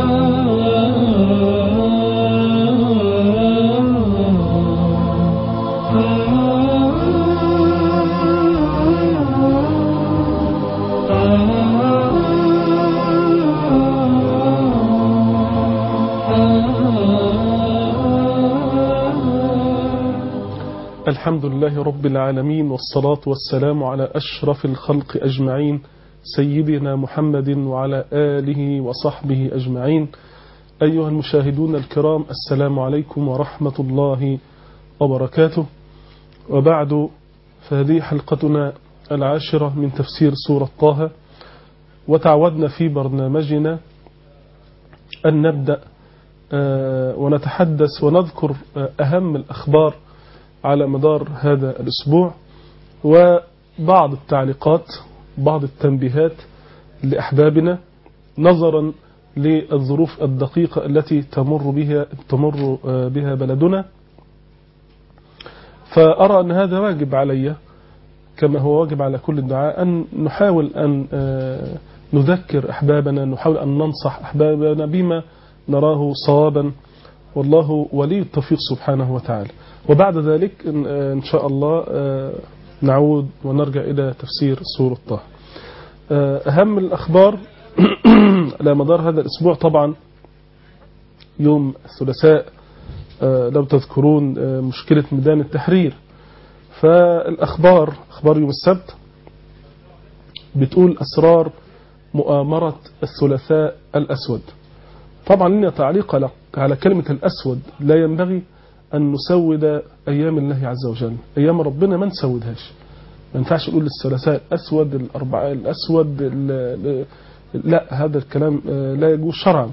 الحمد لله رب العالمين والصلاة والسلام على أشرف الخلق أجمعين سيدنا محمد وعلى آله وصحبه أجمعين أيها المشاهدون الكرام السلام عليكم ورحمة الله وبركاته وبعد فهذه حلقتنا العاشرة من تفسير سورة طه وتعودنا في برنامجنا أن نبدأ ونتحدث ونذكر أهم الأخبار على مدار هذا الأسبوع وبعض التعليقات بعض التنبيهات لأحبابنا نظرا للظروف الدقيقة التي تمر بها تمر بها بلدنا فأرى أن هذا واجب علي كما هو واجب على كل الدعاء أن نحاول أن نذكر أحبابنا نحاول أن ننصح أحبابنا بما نراه صوابا والله ولي التوفيق سبحانه وتعالى وبعد ذلك إن شاء الله نعود ونرجع إلى تفسير سورة طه أهم الأخبار على مدار هذا الأسبوع طبعا يوم الثلاثاء لو تذكرون مشكلة ميدان التحرير فالأخبار أخبار يوم السبت بتقول أسرار مؤامرة الثلاثاء الأسود طبعا لنا تعليق على كلمة الأسود لا ينبغي أن نسود أيام الله عز وجل أيام ربنا ما نسودهاش ما ينفعش نقول الثلاثاء الأسود الأربعاء الأسود لا هذا الكلام لا يجوز شرعا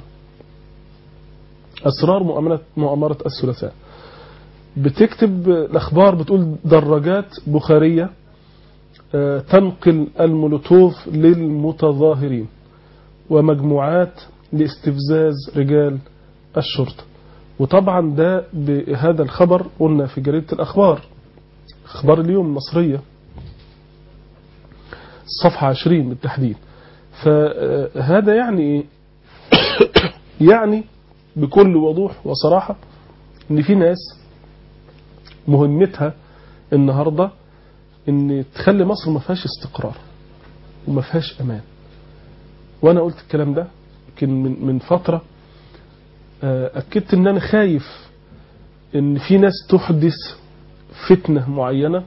أسرار مؤامرة, مؤامرة الثلاثاء بتكتب الأخبار بتقول دراجات بخارية تنقل المولوتوف للمتظاهرين ومجموعات لاستفزاز رجال الشرطة وطبعا ده بهذا الخبر قلنا في جريدة الأخبار أخبار اليوم المصرية الصفحة 20 بالتحديد فهذا يعني يعني بكل وضوح وصراحة ان في ناس مهمتها النهاردة ان تخلي مصر ما فيهاش استقرار وما فيهاش امان وانا قلت الكلام ده يمكن من, من فترة أكدت أن أنا خايف أن في ناس تحدث فتنة معينة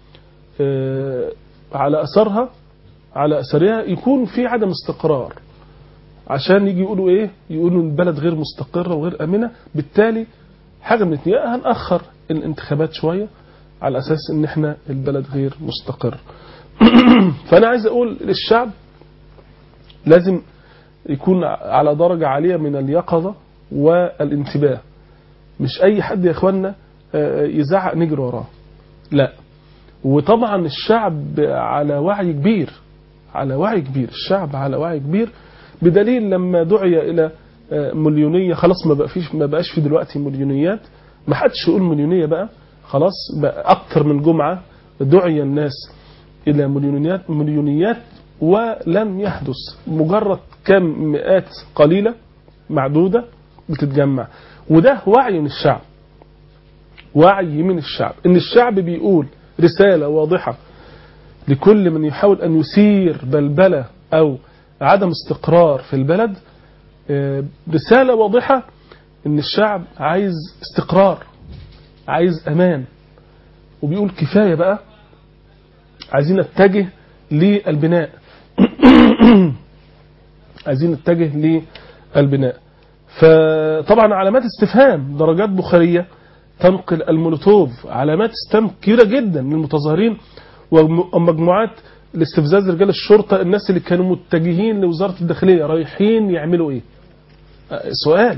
على أثرها على أثرها يكون في عدم استقرار عشان يجي يقولوا إيه يقولوا البلد غير مستقرة وغير أمنة بالتالي حاجة من الاثنين هنأخر الانتخابات شوية على أساس أن احنا البلد غير مستقر فأنا عايز أقول للشعب لازم يكون على درجة عالية من اليقظة والانتباه مش أي حد يا إخوانا يزعق نجري وراه لا وطبعا الشعب على وعي كبير على وعي كبير الشعب على وعي كبير بدليل لما دعي إلى مليونية خلاص ما بقى فيش ما بقاش في دلوقتي مليونيات ما حدش يقول مليونية بقى خلاص بقى أكتر من جمعة دعي الناس إلى مليونيات مليونيات ولم يحدث مجرد كم مئات قليلة معدودة بتتجمع وده وعي من الشعب وعي من الشعب ان الشعب بيقول رسالة واضحة لكل من يحاول ان يثير بلبلة او عدم استقرار في البلد رسالة واضحة ان الشعب عايز استقرار عايز امان وبيقول كفاية بقى عايزين نتجه للبناء عايزين نتجه للبناء فطبعا علامات استفهام درجات بخارية تنقل المولوتوف علامات استفهام كبيرة جدا من المتظاهرين ومجموعات لاستفزاز رجال الشرطة الناس اللي كانوا متجهين لوزارة الداخلية رايحين يعملوا ايه سؤال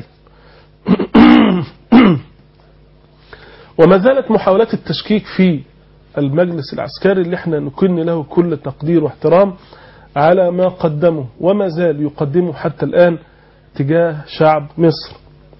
وما زالت محاولات التشكيك في المجلس العسكري اللي احنا نكن له كل تقدير واحترام على ما قدمه وما زال يقدمه حتى الآن تجاه شعب مصر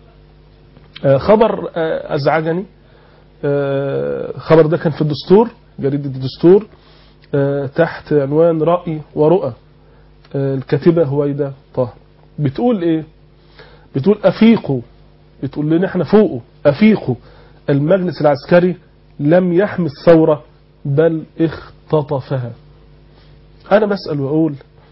خبر أزعجني خبر ده كان في الدستور جريدة الدستور تحت عنوان رأي ورؤى الكاتبة هويدا طه بتقول ايه بتقول أفيقوا بتقول لنا احنا فوقه أفيقوا المجلس العسكري لم يحمي الثورة بل اختطفها أنا بسأل وأقول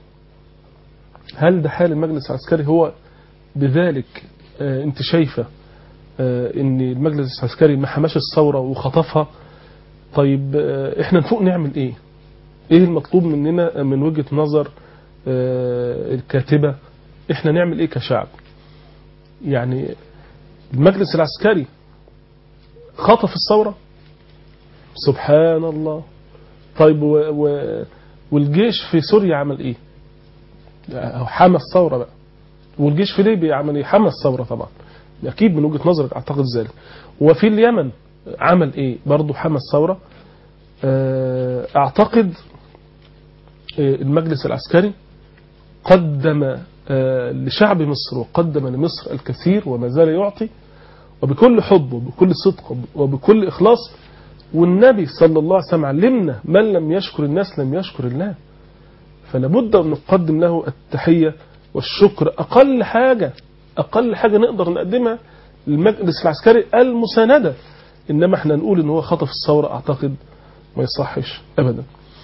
هل ده حال المجلس العسكري هو بذلك آه انت شايفة آه ان المجلس العسكري ما حماش الثورة وخطفها طيب آه احنا نفوق نعمل ايه ايه المطلوب مننا من وجهة نظر آه الكاتبة احنا نعمل ايه كشعب يعني المجلس العسكري خطف الثورة سبحان الله طيب و و والجيش في سوريا عمل ايه أو حمى الثورة بقى والجيش في ليبيا عمل ايه حمى الثورة طبعا اكيد من وجهة نظرك اعتقد ذلك وفي اليمن عمل ايه برضه حمى الثورة اعتقد المجلس العسكري قدم لشعب مصر وقدم لمصر الكثير وما زال يعطي وبكل حب وبكل صدق وبكل إخلاص والنبي صلى الله عليه وسلم علمنا من لم يشكر الناس لم يشكر الله فلابد أن نقدم له التحية والشكر أقل حاجة أقل حاجة نقدر نقدمها للمجلس العسكري المساندة إنما احنا نقول إن هو خطف الثورة أعتقد ما يصحش أبدا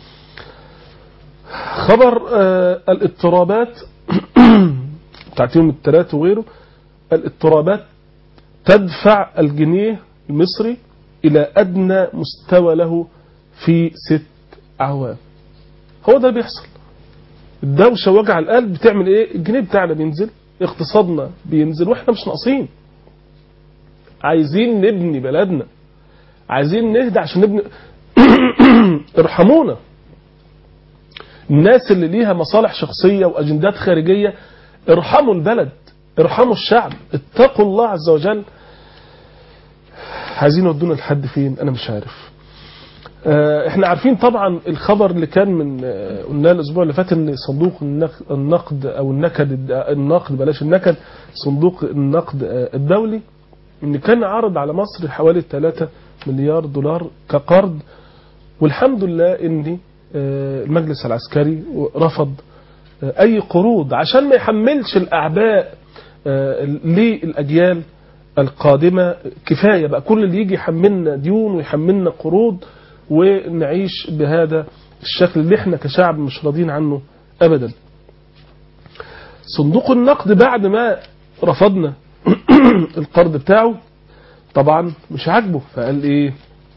خبر آه الاضطرابات بتاعت يوم الثلاث وغيره الاضطرابات تدفع الجنيه المصري إلى أدنى مستوى له في ست أعوام هو ده بيحصل الدوشة وجع القلب بتعمل ايه الجنيه بتاعنا بينزل اقتصادنا بينزل واحنا مش ناقصين عايزين نبني بلدنا عايزين نهدى عشان نبني ارحمونا الناس اللي ليها مصالح شخصية وأجندات خارجية ارحموا البلد ارحموا الشعب اتقوا الله عز وجل عايزين يودونا لحد فين انا مش عارف اه احنا عارفين طبعا الخبر اللي كان من اه قلنا الاسبوع اللي فات ان صندوق النقد او النكد النقد بلاش النكد صندوق النقد الدولي ان كان عرض على مصر حوالي 3 مليار دولار كقرض والحمد لله ان اه المجلس العسكري رفض اي قروض عشان ما يحملش الاعباء للاجيال القادمة كفاية بقى كل اللي يجي يحملنا ديون ويحملنا قروض ونعيش بهذا الشكل اللي احنا كشعب مش راضيين عنه ابدا صندوق النقد بعد ما رفضنا القرض بتاعه طبعا مش عاجبه فقال ايه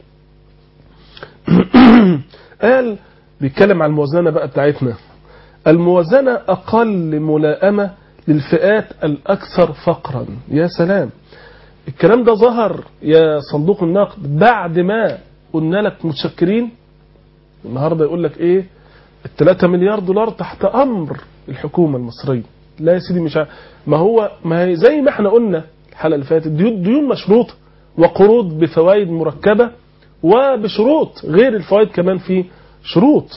قال بيتكلم عن الموازنة بقى بتاعتنا الموازنة أقل ملائمة للفئات الأكثر فقرا يا سلام الكلام ده ظهر يا صندوق النقد بعد ما قلنا لك متشكرين النهاردة يقول لك ايه الثلاثة مليار دولار تحت أمر الحكومة المصرية لا يا سيدي مش ع... ما هو ما هي زي ما احنا قلنا الحلقة اللي فاتت ديون, ديون مشروطة وقروض بفوائد مركبة وبشروط غير الفوائد كمان في شروط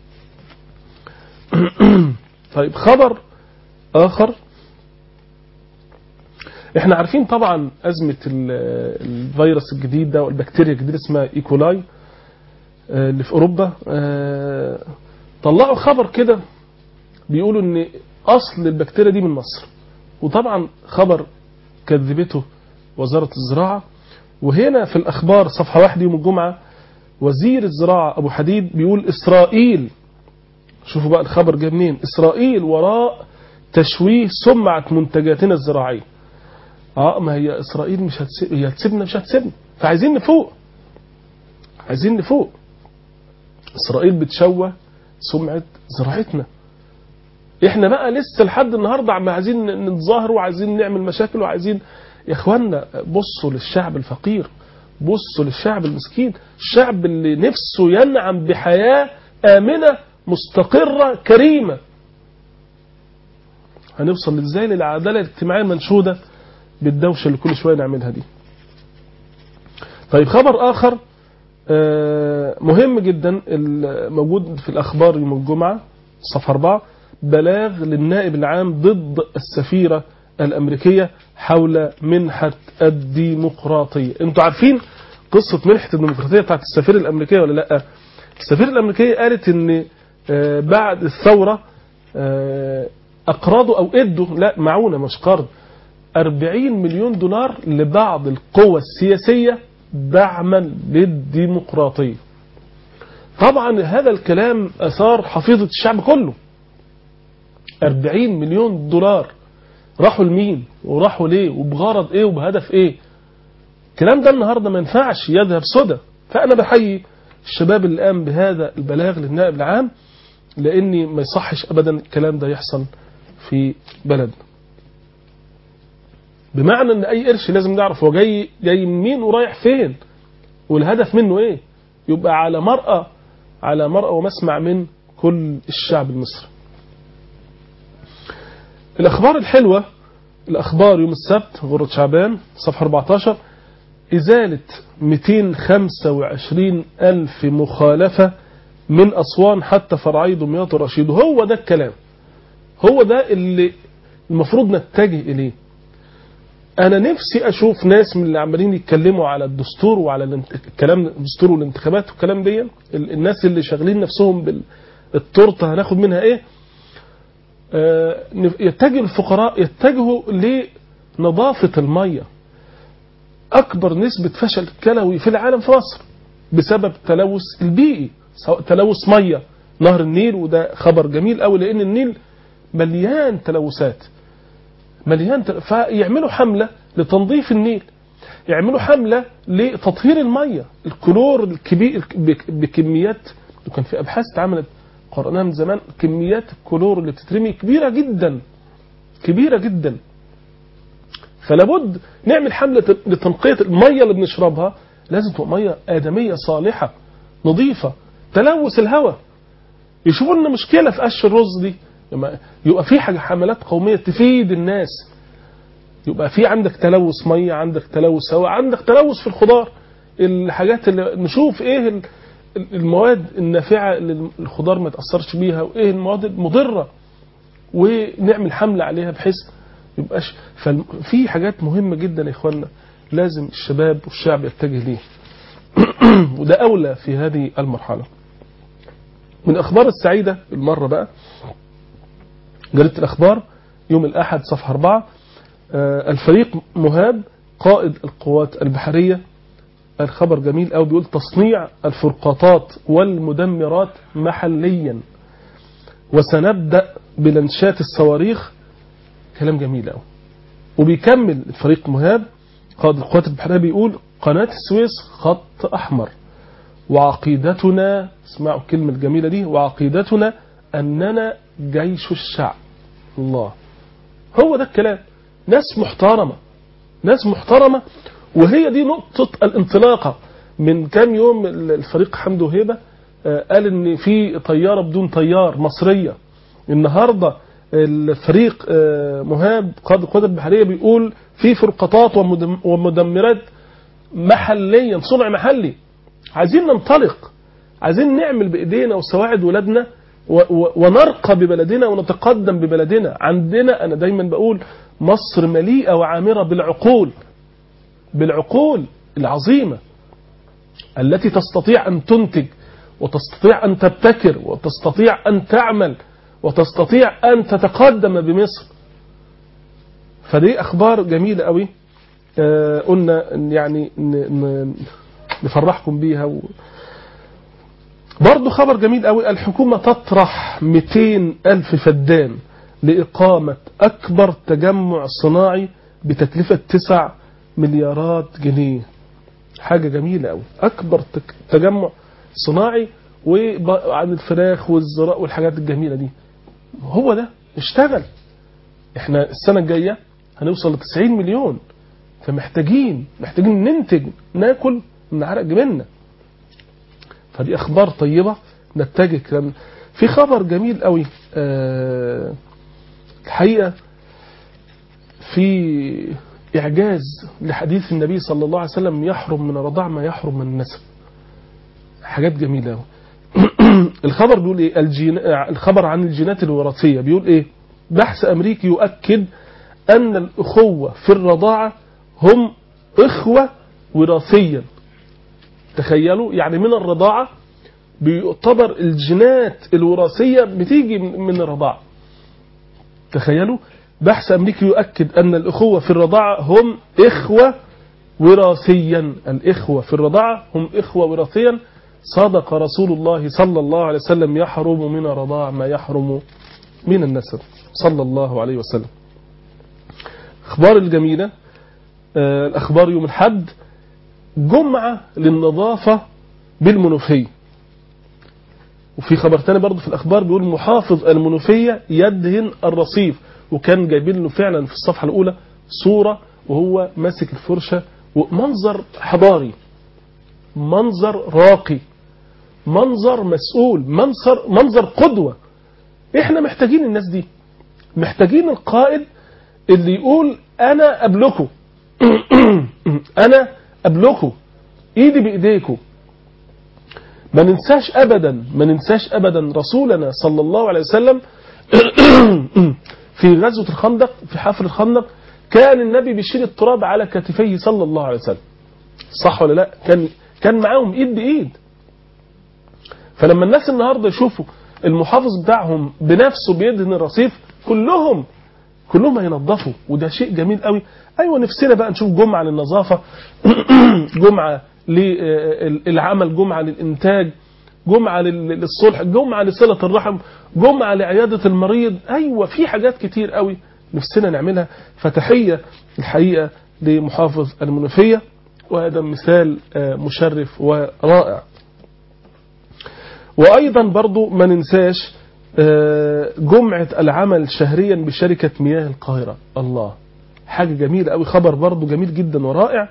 طيب خبر آخر احنا عارفين طبعا أزمة الفيروس الجديد ده والبكتيريا الجديدة اسمها ايكولاي اللي في أوروبا طلعوا خبر كده بيقولوا ان أصل البكتيريا دي من مصر وطبعا خبر كذبته وزارة الزراعة وهنا في الأخبار صفحة واحدة يوم الجمعة وزير الزراعة أبو حديد بيقول إسرائيل شوفوا بقى الخبر جاي منين إسرائيل وراء تشويه سمعة منتجاتنا الزراعية اه ما هي إسرائيل مش هتسيب هي هتسيبنا مش هتسيبنا فعايزين نفوق عايزين نفوق إسرائيل بتشوه سمعة زراعتنا احنا بقى لسه لحد النهاردة عم عايزين نتظاهر وعايزين نعمل مشاكل وعايزين يا اخوانا بصوا للشعب الفقير بصوا للشعب المسكين الشعب اللي نفسه ينعم بحياة آمنة مستقرة كريمة هنوصل ازاي للعدالة الاجتماعية المنشودة بالدوشة اللي كل شوية نعملها دي طيب خبر آخر مهم جدا موجود في الأخبار يوم الجمعة صفحة 4 بلاغ للنائب العام ضد السفيرة الأمريكية حول منحة الديمقراطية انتوا عارفين قصة منحة الديمقراطية بتاعت السفيرة الأمريكية ولا لا السفيرة الأمريكية قالت ان بعد الثورة أقراضوا أو إدوا لا معونة مش قرض 40 مليون دولار لبعض القوى السياسية دعما للديمقراطية طبعا هذا الكلام أثار حفيظة الشعب كله 40 مليون دولار راحوا لمين وراحوا ليه وبغرض ايه وبهدف ايه الكلام ده النهارده ما ينفعش يذهب سدى فانا بحيي الشباب اللي قام بهذا البلاغ للنائب العام لاني ما يصحش ابدا الكلام ده يحصل في بلدنا بمعنى ان اي قرش لازم نعرف هو جاي جاي من مين ورايح فين والهدف منه ايه يبقى على مرأى على مرأى ومسمع من كل الشعب المصري الأخبار الحلوة الأخبار يوم السبت غرة شعبان صفحة 14 إزالة 225 ألف مخالفة من أسوان حتى فرعي دمياط ورشيد هو ده الكلام هو ده اللي المفروض نتجه إليه أنا نفسي أشوف ناس من اللي عمالين يتكلموا على الدستور وعلى الانت- الكلام الدستور والانتخابات والكلام دي ال- الناس اللي شاغلين نفسهم بالتورته هناخد منها إيه آه، يتجه الفقراء يتجهوا لنظافة المية أكبر نسبة فشل كلوي في العالم في مصر بسبب التلوث البيئي سواء تلوث مية نهر النيل وده خبر جميل قوي لأن النيل مليان تلوثات مليان تل... فيعملوا حملة لتنظيف النيل يعملوا حملة لتطهير المية الكلور الكبير بك- بكميات وكان في أبحاث اتعملت قرأناها من زمان كميات الكلور اللي بتترمي كبيرة جدا كبيرة جدا فلابد نعمل حملة لتنقية المية اللي بنشربها لازم تبقى مية آدمية صالحة نظيفة تلوث الهواء يشوفوا لنا مشكلة في قش الرز دي لما يبقى في حاجة حملات قومية تفيد الناس يبقى في عندك تلوث مية عندك تلوث هواء عندك تلوث في الخضار الحاجات اللي نشوف ايه ال- المواد النافعة اللي الخضار ما يتأثرش بيها وايه المواد المضرة ونعمل حملة عليها بحيث يبقاش ففي حاجات مهمة جدا يا اخوانا لازم الشباب والشعب يتجه ليه وده أولى في هذه المرحلة من الأخبار السعيدة المرة بقى جريدة الأخبار يوم الأحد صفحة 4 آه، الفريق مهاب قائد القوات البحرية الخبر جميل أو بيقول تصنيع الفرقاطات والمدمرات محليا وسنبدأ بلنشات الصواريخ كلام جميل أوي وبيكمل الفريق مهاب قائد القوات البحرية بيقول قناة السويس خط أحمر وعقيدتنا اسمعوا الكلمة الجميلة دي وعقيدتنا أننا جيش الشعب الله هو ده الكلام ناس محترمة ناس محترمة وهي دي نقطة الانطلاقة من كام يوم الفريق حمد وهيبة آه، قال ان في طيارة بدون طيار مصرية النهاردة الفريق آه، مهاب قائد القوات البحرية بيقول في فرقاطات ومدم- ومدمرات محليا صنع محلي عايزين ننطلق عايزين نعمل بايدينا وسواعد ولادنا و- و- ونرقى ببلدنا ونتقدم ببلدنا عندنا انا دايما بقول مصر مليئه وعامره بالعقول بالعقول العظيمه التي تستطيع ان تنتج وتستطيع ان تبتكر وتستطيع ان تعمل وتستطيع ان تتقدم بمصر فدي اخبار جميله قوي آه قلنا إن يعني ن- ن- نفرحكم بيها و... برضو خبر جميل قوي الحكومة تطرح 200 ألف فدان لإقامة أكبر تجمع صناعي بتكلفة 9 مليارات جنيه حاجة جميلة قوي أكبر تك- تجمع صناعي وعن الفراخ والزراء والحاجات الجميلة دي هو ده اشتغل احنا السنة الجاية هنوصل ل 90 مليون فمحتاجين محتاجين ننتج ناكل من عرق جبيننا فدي اخبار طيبه نتجه كلام في خبر جميل قوي آه الحقيقه في اعجاز لحديث النبي صلى الله عليه وسلم يحرم من الرضاع ما يحرم من النسب حاجات جميله قوي الخبر بيقول ايه الجين... الخبر عن الجينات الوراثيه بيقول ايه بحث امريكي يؤكد ان الاخوه في الرضاعه هم اخوه وراثيا تخيلوا يعني من الرضاعة بيعتبر الجينات الوراثية بتيجي من الرضاعة تخيلوا بحث أمريكي يؤكد أن الأخوة في الرضاعة هم إخوة وراثيا الإخوة في الرضاعة هم إخوة وراثيا صدق رسول الله صلى الله عليه وسلم يحرم من الرضاع ما يحرم من النسب صلى الله عليه وسلم أخبار الجميلة آه، الأخبار يوم الحد جمعة للنظافة بالمنوفية وفي خبر تاني برضه في الأخبار بيقول محافظ المنوفية يدهن الرصيف وكان جايبين له فعلا في الصفحة الأولى صورة وهو ماسك الفرشة ومنظر حضاري منظر راقي منظر مسؤول منظر منظر قدوة احنا محتاجين الناس دي محتاجين القائد اللي يقول انا قبلكم انا قبلكم ايدي بايديكم ما ننساش ابدا ما ننساش ابدا رسولنا صلى الله عليه وسلم في غزوة الخندق في حفر الخندق كان النبي بيشيل التراب على كتفيه صلى الله عليه وسلم صح ولا لا كان كان معاهم ايد بايد فلما الناس النهارده يشوفوا المحافظ بتاعهم بنفسه بيدهن الرصيف كلهم كلهم هينظفوا وده شيء جميل قوي ايوه نفسنا بقى نشوف جمعه للنظافه جمعه للعمل جمعه للانتاج جمعه لل- للصلح جمعه لصله الرحم جمعه لعياده المريض ايوه في حاجات كتير قوي نفسنا نعملها فتحيه الحقيقه لمحافظ المنوفيه وهذا مثال آه، مشرف ورائع وأيضا برضو ما ننساش آه، جمعة العمل شهريا بشركة مياه القاهرة الله حاجة جميلة أوي خبر برضو جميل جدا ورائع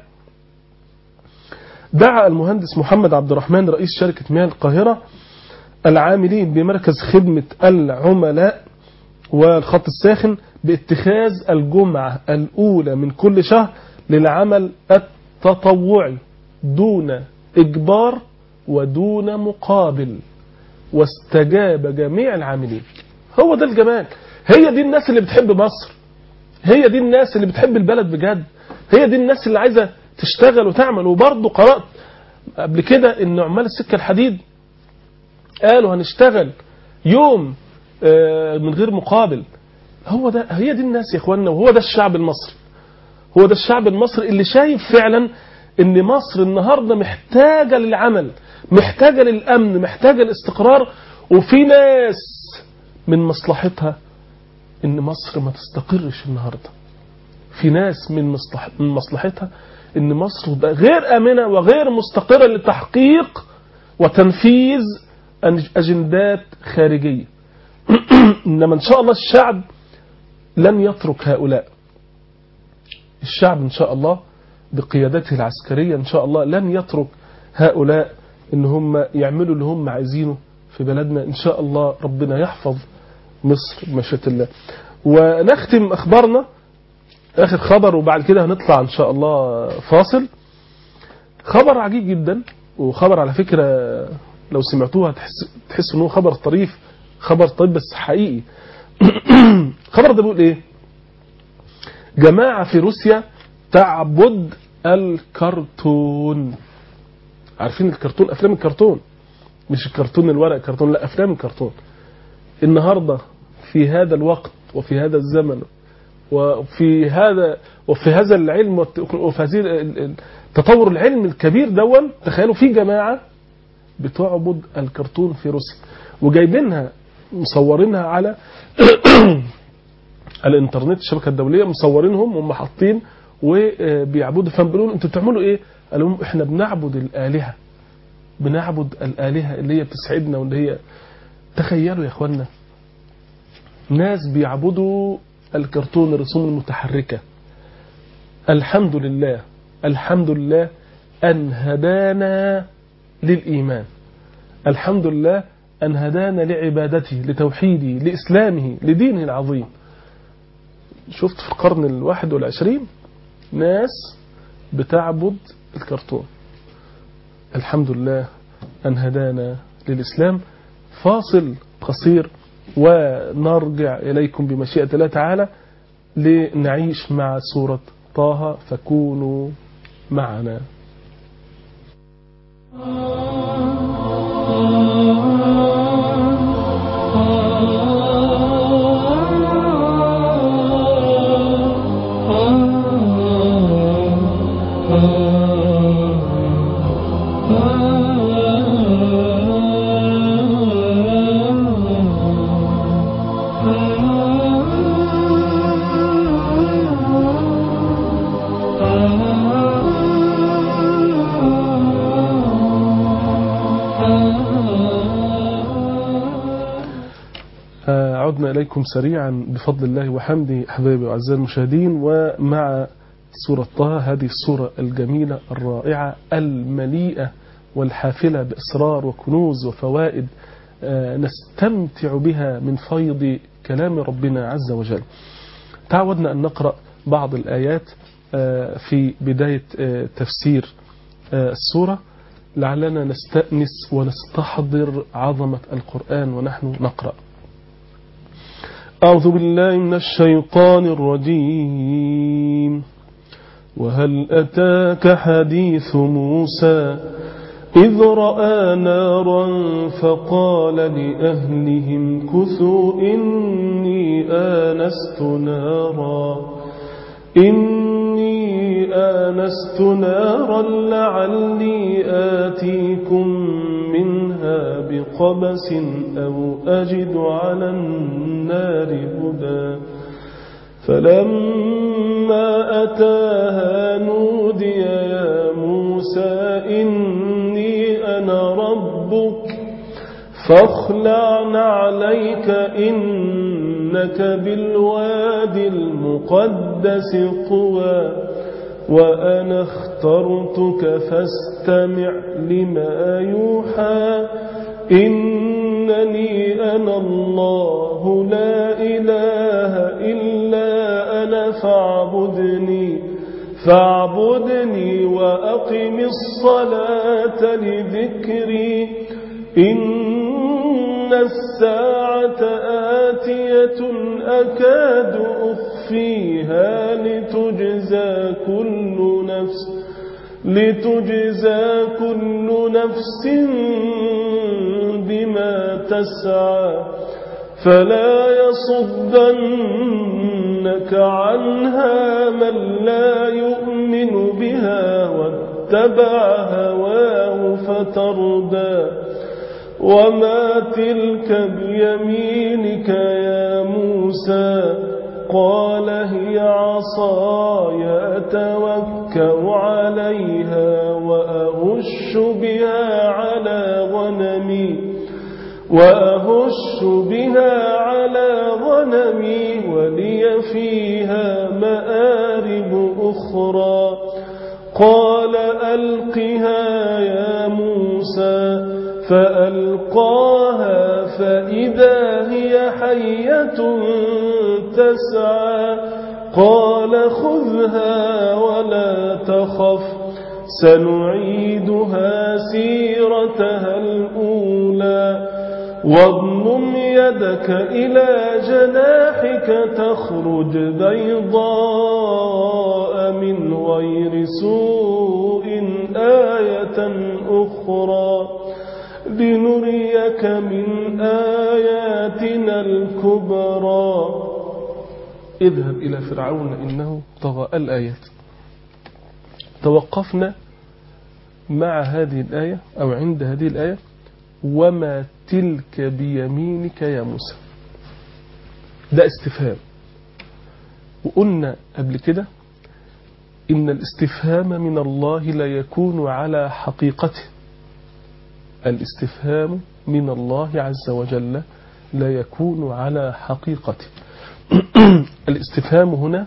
دعا المهندس محمد عبد الرحمن رئيس شركة مياه القاهرة العاملين بمركز خدمة العملاء والخط الساخن باتخاذ الجمعة الأولى من كل شهر للعمل التطوعي دون إجبار ودون مقابل واستجاب جميع العاملين هو ده الجمال هي دي الناس اللي بتحب مصر هي دي الناس اللي بتحب البلد بجد هي دي الناس اللي عايزة تشتغل وتعمل وبرضه قرأت قبل كده ان عمال السكة الحديد قالوا هنشتغل يوم آه، من غير مقابل هو ده هي دي الناس يا اخوانا وهو ده الشعب المصري هو ده الشعب المصري اللي شايف فعلا ان مصر النهارده محتاجه للعمل محتاجه للامن محتاجه الاستقرار وفي ناس من مصلحتها ان مصر ما تستقرش النهارده في ناس من مصلح من مصلحتها ان مصر تبقى غير امنه وغير مستقره لتحقيق وتنفيذ أج- اجندات خارجيه انما ان شاء الله الشعب لن يترك هؤلاء الشعب إن شاء الله بقيادته العسكرية إن شاء الله لن يترك هؤلاء إن هم يعملوا اللي هم عايزينه في بلدنا إن شاء الله ربنا يحفظ مصر بمشيئة الله ونختم أخبارنا آخر خبر وبعد كده هنطلع إن شاء الله فاصل خبر عجيب جدا وخبر على فكرة لو سمعتوها تحس تحس إنه خبر طريف خبر طريف بس حقيقي خبر ده بيقول إيه جماعة في روسيا تعبد الكرتون عارفين الكرتون أفلام الكرتون مش الكرتون الورق كرتون لا أفلام الكرتون النهاردة في هذا الوقت وفي هذا الزمن وفي هذا وفي هذا العلم والت- وفي هذه ال- ال- التطور العلمي الكبير دون تخيلوا في جماعة بتعبد الكرتون في روسيا وجايبينها مصورينها على على الانترنت الشبكه الدوليه مصورينهم وهم حاطين وبيعبدوا فبيقولوا انتوا بتعملوا ايه؟ قالوا لهم احنا بنعبد الالهه بنعبد الالهه اللي هي بتسعدنا واللي هي تخيلوا يا اخوانا ناس بيعبدوا الكرتون الرسوم المتحركه الحمد لله الحمد لله ان هدانا للايمان الحمد لله ان هدانا لعبادته لتوحيده لاسلامه لدينه العظيم شفت في القرن الواحد والعشرين ناس بتعبد الكرتون الحمد لله أن هدانا للإسلام فاصل قصير ونرجع إليكم بمشيئة الله تعالى لنعيش مع سورة طه فكونوا معنا إليكم سريعا بفضل الله وحمده أحبابي وأعزائي المشاهدين ومع سورة طه هذه السورة الجميلة الرائعة المليئة والحافلة بأسرار وكنوز وفوائد نستمتع بها من فيض كلام ربنا عز وجل تعودنا أن نقرأ بعض الآيات في بداية تفسير السورة لعلنا نستأنس ونستحضر عظمة القرآن ونحن نقرأ أعوذ بالله من الشيطان الرجيم وهل أتاك حديث موسى إذ رأى نارا فقال لأهلهم كثوا إني آنست نارا إني آنست نارا لعلي آتيكم منها بقبس أو أجد على النار هدى فلما أتاها نودي يا موسى إني أنا ربك فاخلع عليك إنك بالواد المقدس طوى وأنا اخترتك فاستمع لما يوحى إنني أنا الله لا إله إلا أنا فاعبدني فاعبدني وأقم الصلاة لذكري إن الساعة آتية أكاد أخفيها لتجزى كل نفس لتجزى كل نفس بما تسعى فلا يصدنك عنها من لا يؤمن بها واتبع هواه فتردى وما تلك بيمينك يا موسى قال هي عصاي أتوكأ عليها وأهش بها على غنمي وأهش بها على غنمي ولي فيها مآرب أخرى قال ألقها يا موسى فألقاها فإذا هي حية تسعى قال خذها ولا تخف سنعيدها سيرتها الأولى واضمم يدك إلى جناحك تخرج بيضاء من غير سوء آية أخرى لنريك من آياتنا الكبرى اذهب إلى فرعون إنه طغى الآيات توقفنا مع هذه الآية أو عند هذه الآية وما تلك بيمينك يا موسى ده استفهام وقلنا قبل كده إن الاستفهام من الله لا يكون على حقيقته الاستفهام من الله عز وجل لا يكون على حقيقته الاستفهام هنا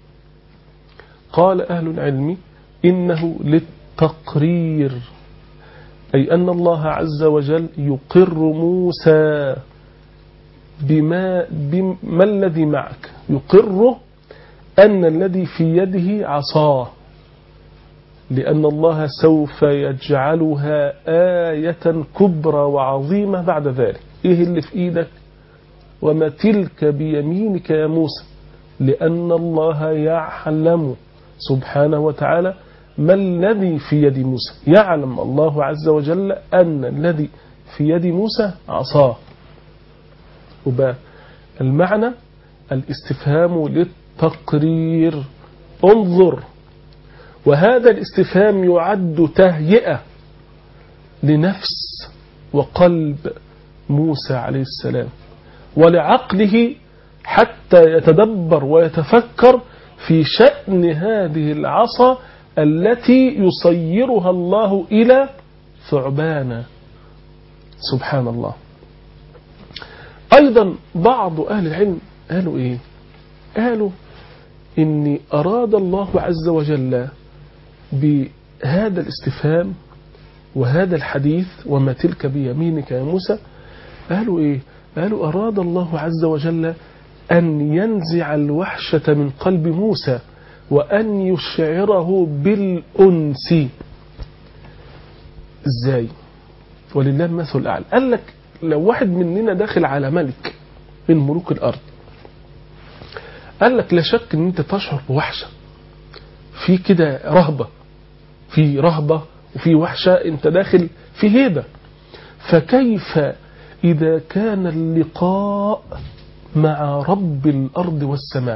قال أهل العلم إنه للتقرير أي أن الله عز وجل يقر موسى بما, بما الذي معك يقره أن الذي في يده عصاه لأن الله سوف يجعلها آية كبرى وعظيمة بعد ذلك إيه اللي في إيدك وما تلك بيمينك يا موسى لأن الله يعلم سبحانه وتعالى ما الذي في يد موسى يعلم الله عز وجل أن الذي في يد موسى عصاه وبقى المعنى الاستفهام للتقرير انظر وهذا الاستفهام يعد تهيئة لنفس وقلب موسى عليه السلام ولعقله حتى يتدبر ويتفكر في شأن هذه العصا التي يصيرها الله إلى ثعبان سبحان الله أيضا بعض أهل العلم قالوا إيه قالوا إن أراد الله عز وجل بهذا الاستفهام وهذا الحديث وما تلك بيمينك يا موسى قالوا إيه قالوا أراد الله عز وجل أن ينزع الوحشة من قلب موسى وأن يشعره بالأنس إزاي ولله المثل الأعلى قال لك لو واحد مننا داخل على ملك من ملوك الأرض قال لك لا شك ان انت تشعر بوحشة في كده رهبة في رهبة وفي وحشة انت داخل في هيبة فكيف إذا كان اللقاء مع رب الأرض والسماء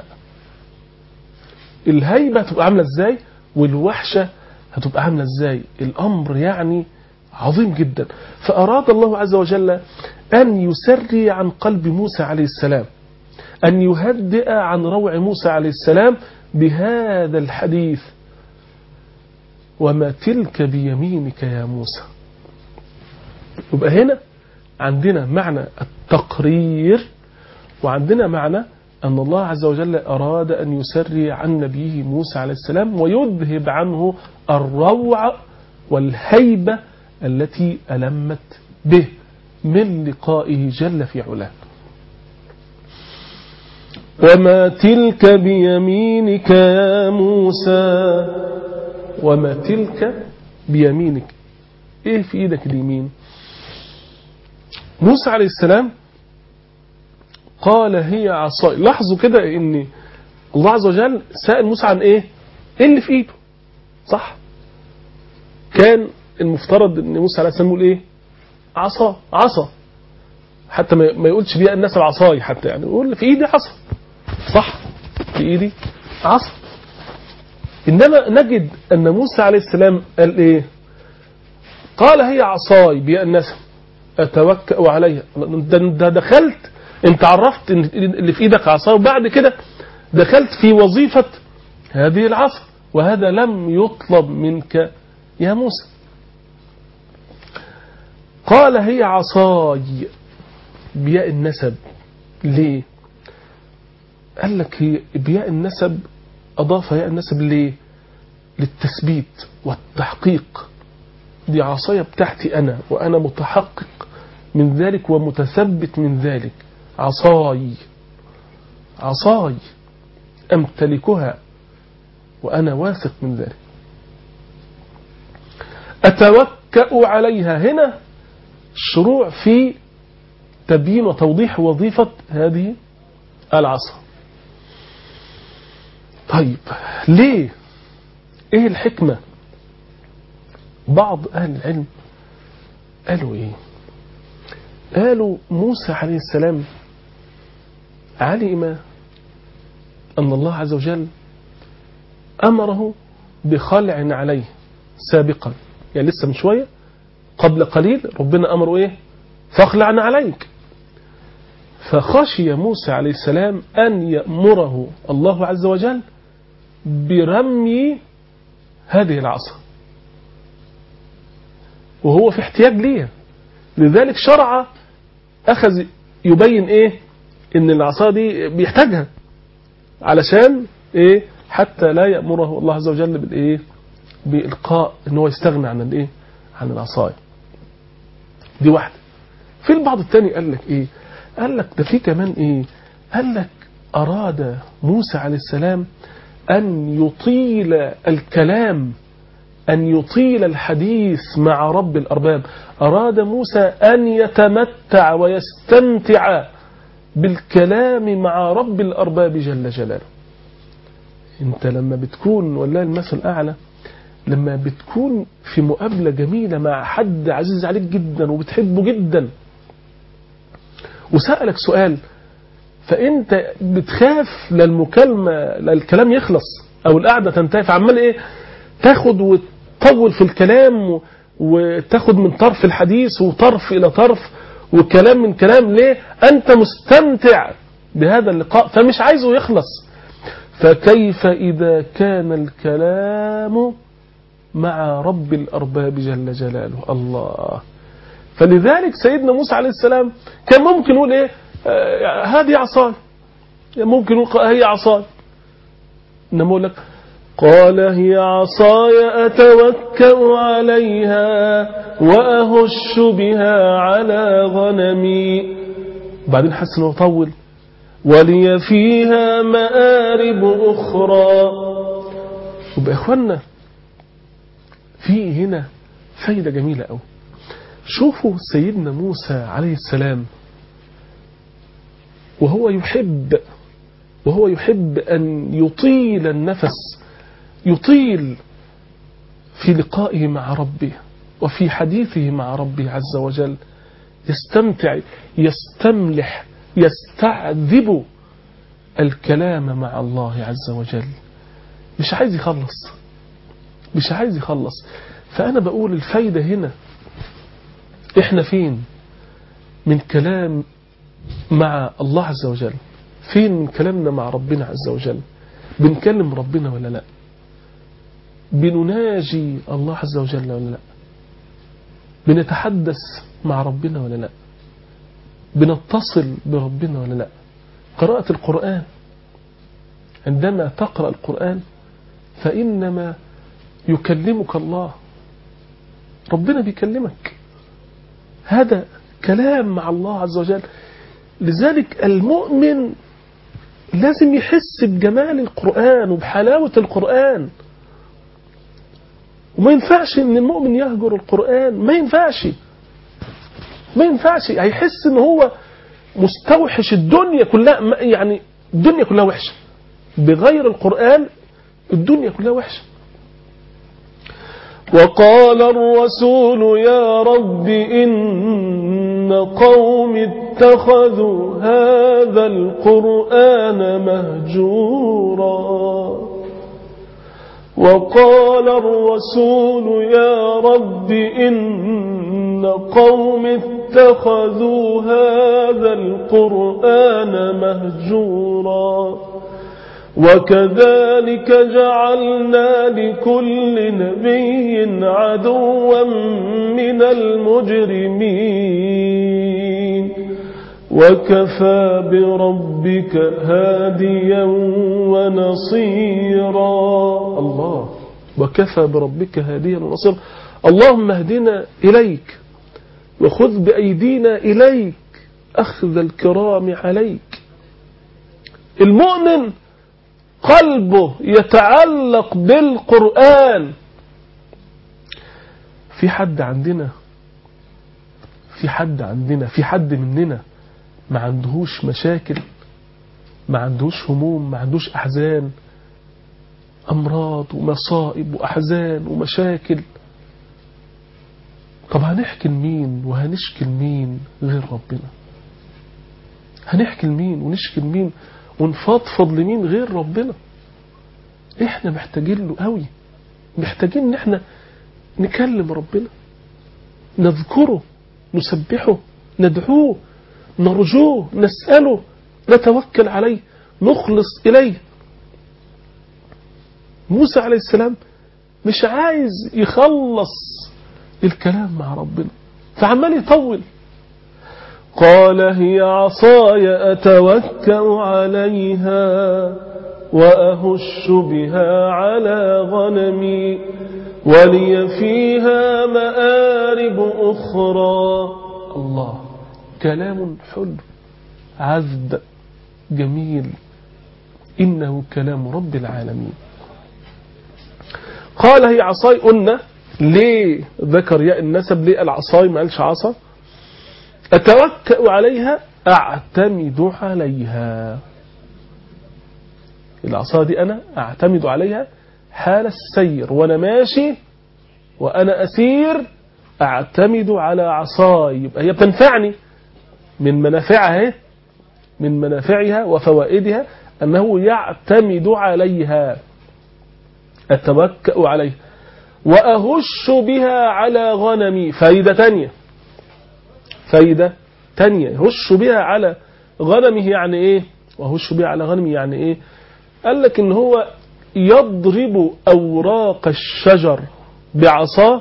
الهيبة هتبقى عاملة ازاي والوحشة هتبقى عاملة ازاي الأمر يعني عظيم جدا فأراد الله عز وجل أن يسري عن قلب موسى عليه السلام أن يهدئ عن روع موسى عليه السلام بهذا الحديث وما تلك بيمينك يا موسى يبقى هنا عندنا معنى التقرير وعندنا معنى أن الله عز وجل أراد أن يسري عن نبيه موسى عليه السلام ويذهب عنه الروع والهيبة التي ألمت به من لقائه جل في علاه وما تلك بيمينك يا موسى وما تلك بيمينك ايه في ايدك اليمين موسى عليه السلام قال هي عصاي لاحظوا كده ان الله عز وجل سأل موسى عن ايه ايه اللي في ايده صح كان المفترض ان موسى عليه السلام يقول ايه عصا عصا حتى ما يقولش بيها الناس العصاي حتى يعني يقول في ايدي عصا صح في ايدي عصا انما نجد ان موسى عليه السلام قال ايه قال هي عصاي بيا الناس اتوكأ عليها ده دخلت انت عرفت ان اللي في ايدك عصا وبعد كده دخلت في وظيفة هذه العصا وهذا لم يطلب منك يا موسى قال هي عصاي بياء النسب ليه قال لك هي بياء النسب أضاف ياء النسب ليه للتثبيت والتحقيق دي عصاية بتاعتي أنا وأنا متحقق من ذلك ومتثبت من ذلك عصاي عصاي أمتلكها وأنا واثق من ذلك أتوكأ عليها هنا الشروع في تبيين وتوضيح وظيفة هذه العصا طيب ليه ايه الحكمة بعض اهل العلم قالوا ايه قالوا موسى عليه السلام علم ان الله عز وجل امره بخلع عليه سابقا يعني لسه من شوية قبل قليل ربنا امره ايه فاخلعنا عليك فخشي موسى عليه السلام أن يأمره الله عز وجل برمي هذه العصا وهو في احتياج ليها لذلك شرع أخذ يبين إيه إن العصا دي بيحتاجها علشان إيه حتى لا يأمره الله عز وجل بالإيه بإلقاء إن هو يستغنى عن الإيه عن العصاية دي واحدة في البعض الثاني قال لك إيه قال لك ده في كمان ايه قال لك اراد موسى عليه السلام ان يطيل الكلام ان يطيل الحديث مع رب الارباب اراد موسى ان يتمتع ويستمتع بالكلام مع رب الارباب جل جلاله انت لما بتكون والله المثل الاعلى لما بتكون في مقابله جميله مع حد عزيز عليك جدا وبتحبه جدا وسألك سؤال فأنت بتخاف للمكالمة للكلام يخلص أو القعدة تنتهي فعمال إيه تاخد وتطول في الكلام وتاخد من طرف الحديث وطرف إلى طرف وكلام من كلام ليه أنت مستمتع بهذا اللقاء فمش عايزه يخلص فكيف إذا كان الكلام مع رب الأرباب جل جلاله الله فلذلك سيدنا موسى عليه السلام كان ممكن يقول ايه آه، هذه عصاي ممكن يقول هي عصاي إنما يقول لك قال هي عصاي أتوكأ عليها وأهش بها على غنمي بعدين حس انه طول ولي فيها مآرب أخرى يبقى يا إخوانا في هنا فايدة جميلة أوي شوفوا سيدنا موسى عليه السلام وهو يحب وهو يحب أن يطيل النفس يطيل في لقائه مع ربه وفي حديثه مع ربه عز وجل يستمتع يستملح يستعذب الكلام مع الله عز وجل مش عايز يخلص مش عايز يخلص فأنا بقول الفايدة هنا إحنا فين من كلام مع الله عز وجل فين من كلامنا مع ربنا عز وجل بنكلم ربنا ولا لا بنناجي الله عز وجل ولا لا بنتحدث مع ربنا ولا لا بنتصل بربنا ولا لا قراءة القرآن عندما تقرأ القرآن فإنما يكلمك الله ربنا بيكلمك هذا كلام مع الله عز وجل لذلك المؤمن لازم يحس بجمال القرآن وبحلاوة القرآن وما ينفعش ان المؤمن يهجر القرآن ما ينفعش ما ينفعش هيحس ان هو مستوحش الدنيا كلها ما- يعني الدنيا كلها وحشة بغير القرآن الدنيا كلها وحشة وقال الرسول يا رب إن قوم اتخذوا هذا القرآن مهجورا وقال الرسول يا رب إن قوم اتخذوا هذا القرآن مهجورا وكذلك جعلنا لكل نبي عدوا من المجرمين وكفى بربك هاديا ونصيرا الله وكفى بربك هاديا ونصيرا اللهم اهدنا إليك وخذ بأيدينا إليك أخذ الكرام عليك المؤمن قلبه يتعلق بالقرآن في حد عندنا في حد عندنا في حد مننا ما عندهوش مشاكل ما عندهوش هموم ما عندهوش أحزان أمراض ومصائب وأحزان ومشاكل طب هنحكي لمين وهنشكي لمين غير ربنا هنحكي لمين ونشكي لمين ونفضفض لمين غير ربنا احنا محتاجين له قوي محتاجين ان احنا نكلم ربنا نذكره نسبحه ندعوه نرجوه نسأله نتوكل عليه نخلص إليه موسى عليه السلام مش عايز يخلص الكلام مع ربنا فعمال يطول قال هي عصاي أتوكأ عليها وأهش بها على غنمي ولي فيها مآرب أخرى الله كلام حلو عذب جميل إنه كلام رب العالمين قال هي عصاي قلنا ليه ذكر ياء النسب ليه العصاي ما قالش عصا أتوكأ عليها أعتمد عليها العصا دي أنا أعتمد عليها حال السير وأنا ماشي وأنا أسير أعتمد على عصاي يبقى هي بتنفعني من منافعها من منافعها وفوائدها أنه يعتمد عليها أتوكأ عليها وأهش بها على غنمي فايدة تانية فايدة تانية يهش بها على غنمه يعني ايه وهش بها على غنمه يعني ايه قال لك ان هو يضرب اوراق الشجر بعصاه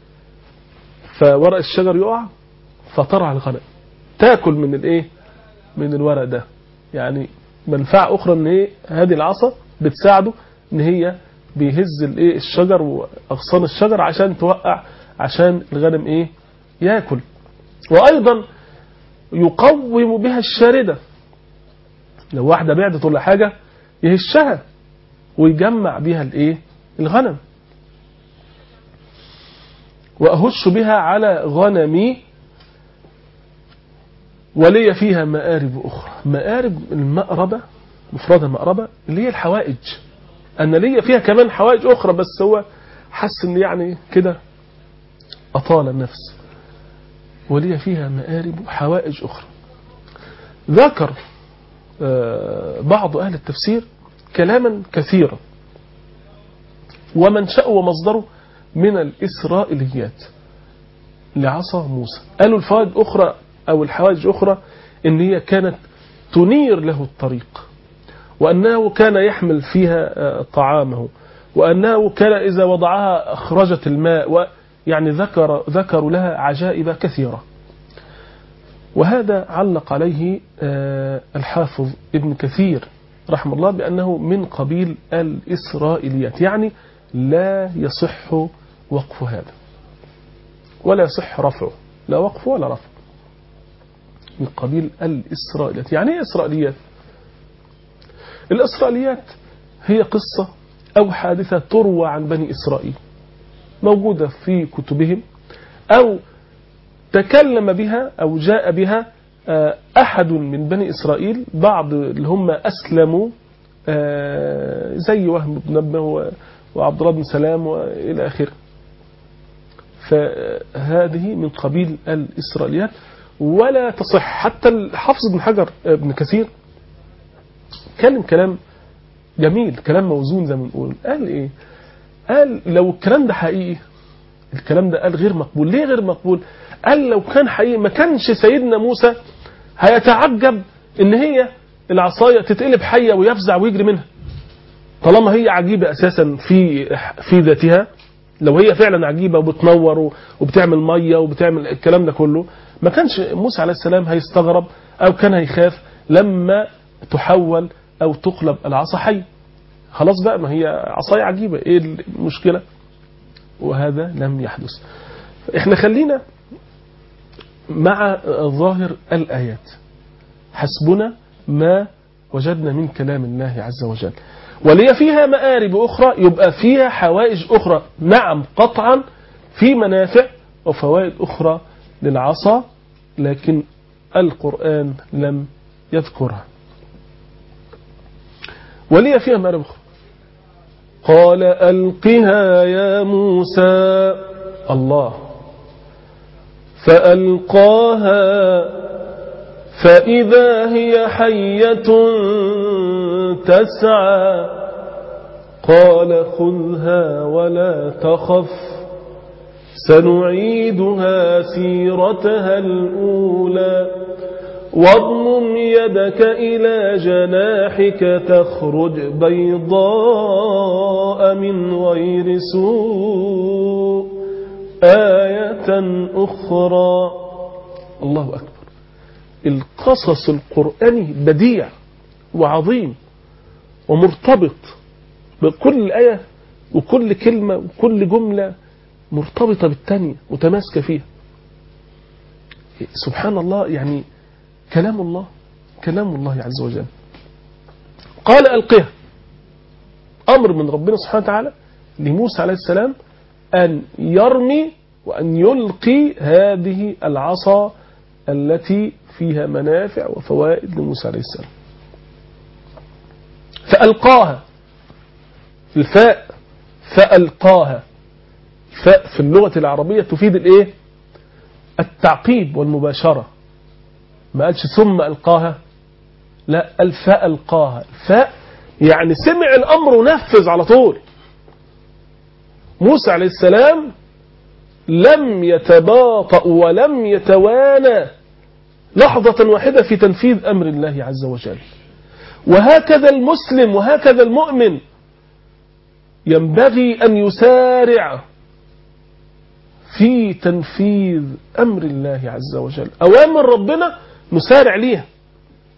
فورق الشجر يقع فترعى الغنم تاكل من الايه من الورق ده يعني منفعة أخرى إن إيه هذه العصا بتساعده إن هي بيهز الإيه الشجر وأغصان الشجر عشان توقع عشان الغنم إيه ياكل وأيضا يقوم بها الشاردة لو واحدة بعدت ولا حاجة يهشها ويجمع بها الإيه الغنم وأهش بها على غنمي ولي فيها مآرب أخرى مآرب المأربة مفردها مأربة اللي هي الحوائج أنا ليا فيها كمان حوائج أخرى بس هو حس إن يعني كده أطال النفس ولي فيها مآرب حوائج أخرى ذكر بعض أهل التفسير كلاما كثيرا ومنشأه ومصدره من الإسرائيليات لعصا موسى قالوا الفوائد أخرى أو الحوائج أخرى إن هي كانت تنير له الطريق وأنه كان يحمل فيها طعامه وأنه كان إذا وضعها أخرجت الماء يعني ذكر ذكروا لها عجائب كثيرة وهذا علق عليه الحافظ ابن كثير رحمه الله بأنه من قبيل الإسرائيليات يعني لا يصح وقف هذا ولا يصح رفعه لا وقف ولا رفع من قبيل الإسرائيليات يعني ايه إسرائيليات الإسرائيليات هي قصة أو حادثة تروى عن بني إسرائيل موجودة في كتبهم أو تكلم بها أو جاء بها أحد من بني إسرائيل بعض اللي هم أسلموا زي وهم بن نبه وعبد الله بن سلام وإلى آخره فهذه من قبيل الإسرائيليات ولا تصح حتى الحافظ بن حجر بن كثير كلم كلام جميل كلام موزون زي ما بنقول قال ايه قال لو الكلام ده حقيقي الكلام ده قال غير مقبول ليه غير مقبول قال لو كان حقيقي ما كانش سيدنا موسى هيتعجب ان هي العصاية تتقلب حية ويفزع ويجري منها طالما هي عجيبة اساسا في في ذاتها لو هي فعلا عجيبة وبتنور وبتعمل مية وبتعمل الكلام ده كله ما كانش موسى عليه السلام هيستغرب او كان هيخاف لما تحول او تقلب العصا حي خلاص بقى ما هي عصاية عجيبة ايه المشكلة وهذا لم يحدث احنا خلينا مع ظاهر الآيات حسبنا ما وجدنا من كلام الله عز وجل ولي فيها مآرب أخرى يبقى فيها حوائج أخرى نعم قطعا في منافع وفوائد أخرى للعصا لكن القرآن لم يذكرها ولي فيها مآرب أخرى قال ألقها يا موسى الله فألقاها فإذا هي حية تسعى قال خذها ولا تخف سنعيدها سيرتها الأولى واضمم يدك إلى جناحك تخرج بيضاء من غير سوء آية أخرى الله أكبر القصص القرآني بديع وعظيم ومرتبط بكل آية وكل كلمة وكل جملة مرتبطة بالتانية متماسكة فيها سبحان الله يعني كلام الله كلام الله عز وجل قال ألقها أمر من ربنا سبحانه وتعالى لموسى عليه السلام أن يرمي وأن يلقي هذه العصا التي فيها منافع وفوائد لموسى عليه السلام فألقاها الفاء فألقاها فاء في اللغة العربية تفيد الايه التعقيب والمباشرة ما قالش ثم ألقاها لا الفاء ألقاها الفاء يعني سمع الأمر ونفذ على طول موسى عليه السلام لم يتباطأ ولم يتوانى لحظة واحدة في تنفيذ أمر الله عز وجل وهكذا المسلم وهكذا المؤمن ينبغي أن يسارع في تنفيذ أمر الله عز وجل أوامر ربنا نسارع ليها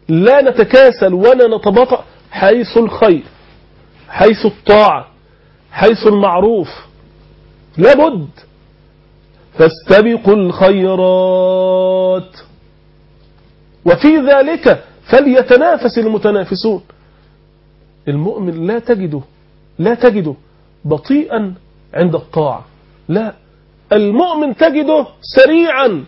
لا نتكاسل ولا نتباطأ حيث الخير حيث الطاعة حيث المعروف لابد فاستبقوا الخيرات وفي ذلك فليتنافس المتنافسون المؤمن لا تجده لا تجده بطيئا عند الطاعة لا المؤمن تجده سريعا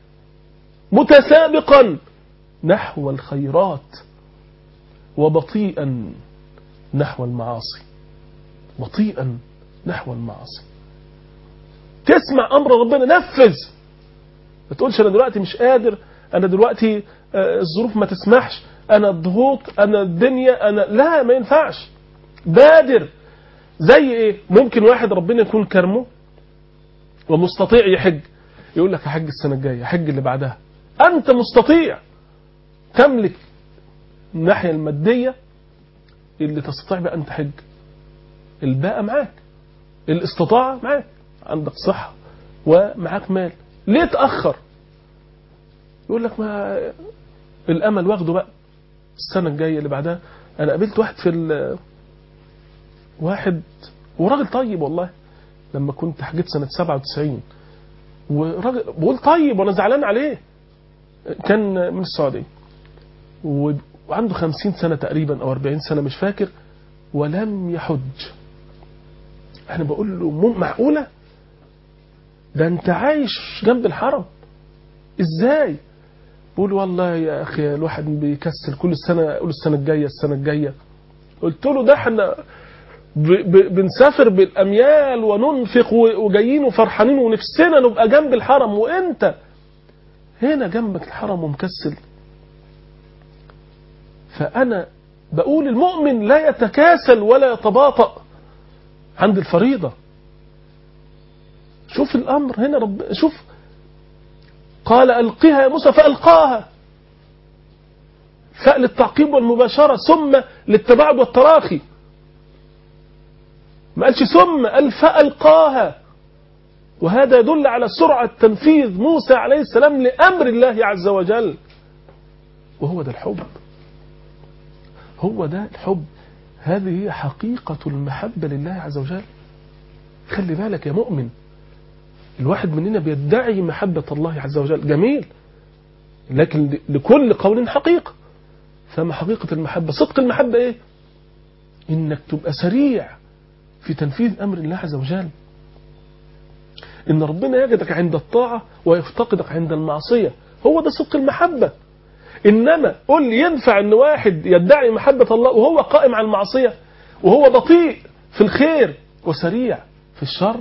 متسابقا نحو الخيرات وبطيئا نحو المعاصي بطيئا نحو المعاصي تسمع امر ربنا نفذ ما تقولش انا دلوقتي مش قادر انا دلوقتي آه، الظروف ما تسمحش انا الضغوط انا الدنيا انا لا ما ينفعش بادر زي ايه ممكن واحد ربنا يكون كرمه ومستطيع يحج يقول لك هحج السنه الجايه هحج اللي بعدها انت مستطيع تملك الناحيه الماديه اللي تستطيع بقى ان تحج الباقه معاك الاستطاعه معاك عندك صحه ومعاك مال ليه تاخر يقول لك ما الامل واخده بقى السنه الجايه اللي بعدها انا قابلت واحد في ال- واحد وراجل طيب والله لما كنت حجيت سنه 97 وراجل بقول طيب وانا زعلان عليه كان من السعوديه و- وعنده 50 سنه تقريبا او 40 سنه مش فاكر ولم يحج انا بقول له مم- معقوله ده انت عايش جنب الحرم ازاي بقول والله يا اخي الواحد بيكسل كل سنه اقول السنه الجايه السنه الجايه قلت له ده احنا ب- ب- بنسافر بالاميال وننفق و- وجايين وفرحانين ونفسنا نبقى جنب الحرم وانت هنا جنبك الحرم ومكسل فانا بقول المؤمن لا يتكاسل ولا يتباطأ عند الفريضه شوف الامر هنا رب شوف قال القها يا موسى فالقاها فاء للتعقيب والمباشره ثم للتباعد والتراخي ما قالش ثم قال فالقاها وهذا يدل على سرعه تنفيذ موسى عليه السلام لامر الله عز وجل وهو ده الحب هو ده الحب هذه هي حقيقه المحبه لله عز وجل خلي بالك يا مؤمن الواحد مننا بيدعي محبة الله عز وجل جميل لكن لكل قول حقيقة فما حقيقة المحبة صدق المحبة ايه انك تبقى سريع في تنفيذ امر الله عز وجل ان ربنا يجدك عند الطاعة ويفتقدك عند المعصية هو ده صدق المحبة انما قل لي ينفع ان واحد يدعي محبة الله وهو قائم على المعصية وهو بطيء في الخير وسريع في الشر